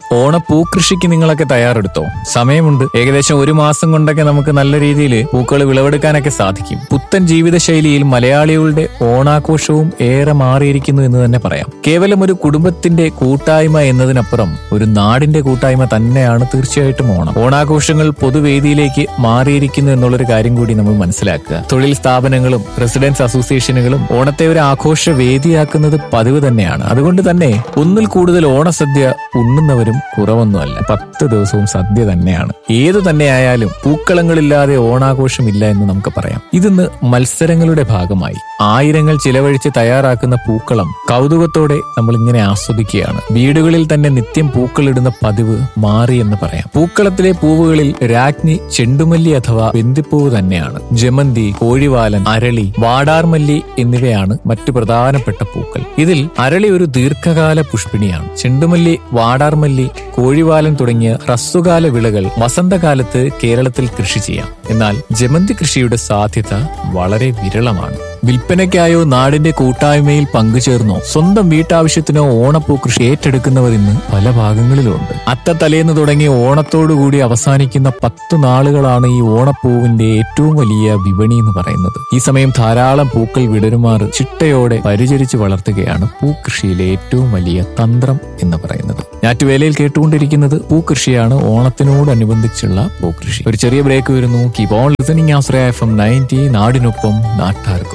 ഓണപ്പൂക്കൃഷിക്ക് നിങ്ങളൊക്കെ തയ്യാറെടുത്തോ സമയമുണ്ട് ഏകദേശം ഒരു മാസം കൊണ്ടൊക്കെ നമുക്ക് നല്ല രീതിയിൽ പൂക്കൾ വിളവെടുക്കാനൊക്കെ സാധിക്കും പുത്തൻ ജീവിതശൈലിയിൽ മലയാളികളുടെ ഓണാഘോഷവും ഏറെ മാറിയിരിക്കുന്നു എന്ന് തന്നെ പറയാം കേവലം ഒരു കുടുംബത്തിന്റെ കൂട്ടായ്മ എന്നതിനപ്പുറം ഒരു നാടിന്റെ കൂട്ടായ്മ തന്നെയാണ് തീർച്ചയായിട്ടും ഓണം ഓണാഘോഷങ്ങൾ പൊതുവേദിയിലേക്ക് മാറിയിരിക്കുന്നു എന്നുള്ളൊരു കാര്യം കൂടി നമ്മൾ മനസ്സിലാക്കുക തൊഴിൽ സ്ഥാപനങ്ങളും റെസിഡൻസ് അസോസിയേഷനുകളും ഓണത്തെ ഒരു ആഘോഷ വേദിയാക്കുന്നത് പതിവ് തന്നെയാണ് അതുകൊണ്ട് തന്നെ ഒന്നിൽ കൂടുതൽ ഓണസദ്യ ഉണ്ണുന്നവരും കുറവൊന്നുമല്ല പത്ത് ദിവസവും സദ്യ തന്നെയാണ് ഏതു തന്നെയായാലും പൂക്കളങ്ങളില്ലാതെ ഓണാഘോഷമില്ല എന്ന് നമുക്ക് പറയാം ഇതിന്ന് മത്സരങ്ങളുടെ ഭാഗമായി ആയിരങ്ങൾ ചിലവഴിച്ച് തയ്യാറാക്കുന്ന പൂക്കളം കൗതുകത്തോടെ നമ്മൾ ഇങ്ങനെ ആസ്വദിക്കുകയാണ് വീടുകളിൽ തന്നെ നിത്യം പൂക്കളിടുന്ന പതിവ് മാറി എന്ന് പറയാം പൂക്കളത്തിലെ പൂവുകളിൽ രാജ്ഞി ചെണ്ടുമല്ലി അഥവാ ബന്ദിപ്പൂവ് തന്നെയാണ് ജമന്തി കോഴിവാലൻ അരളി വാടാർമല്ലി എന്നിവയാണ് മറ്റു പ്രധാനപ്പെട്ട പൂക്കൾ ഇതിൽ അരളി ഒരു ദീർഘകാല പുഷ്പിണിയാണ് ചെണ്ടുമല്ലി വാടാർമല്ലി കോഴിവാലൻ തുടങ്ങിയ ഹ്രസ്വകാല വിളകൾ വസന്തകാലത്ത് കേരളത്തിൽ കൃഷി ചെയ്യാം എന്നാൽ ജമന്തി കൃഷിയുടെ സാധ്യത വളരെ വിരളമാണ് വിൽപ്പനയ്ക്കായോ നാടിന്റെ കൂട്ടായ്മയിൽ പങ്കുചേർന്നോ സ്വന്തം വീട്ടാവശ്യത്തിനോ ഓണപ്പൂ കൃഷി ഏറ്റെടുക്കുന്നവർ ഇന്ന് പല ഭാഗങ്ങളിലുണ്ട് അത്തത്തലേന്ന് തുടങ്ങി ഓണത്തോടുകൂടി അവസാനിക്കുന്ന പത്ത് നാളുകളാണ് ഈ ഓണപ്പൂവിന്റെ ഏറ്റവും വലിയ വിപണി എന്ന് പറയുന്നത് ഈ സമയം ധാരാളം പൂക്കൾ വിടരുമാറ് ചിട്ടയോടെ പരിചരിച്ച് വളർത്തുകയാണ് പൂക്കൃഷിയിലെ ഏറ്റവും വലിയ തന്ത്രം എന്ന് പറയുന്നത് ഞാറ്റുവേലയിൽ കേട്ടുകൊണ്ടിരിക്കുന്നത് പൂക്കൃഷിയാണ് ഓണത്തിനോടനുബന്ധിച്ചുള്ള പൂക്കൃഷി ഒരു ചെറിയ ബ്രേക്ക് വരുന്നു keep on listening Ashraya F M ninety നാടിനൊപ്പം നാട്ടാർക്കും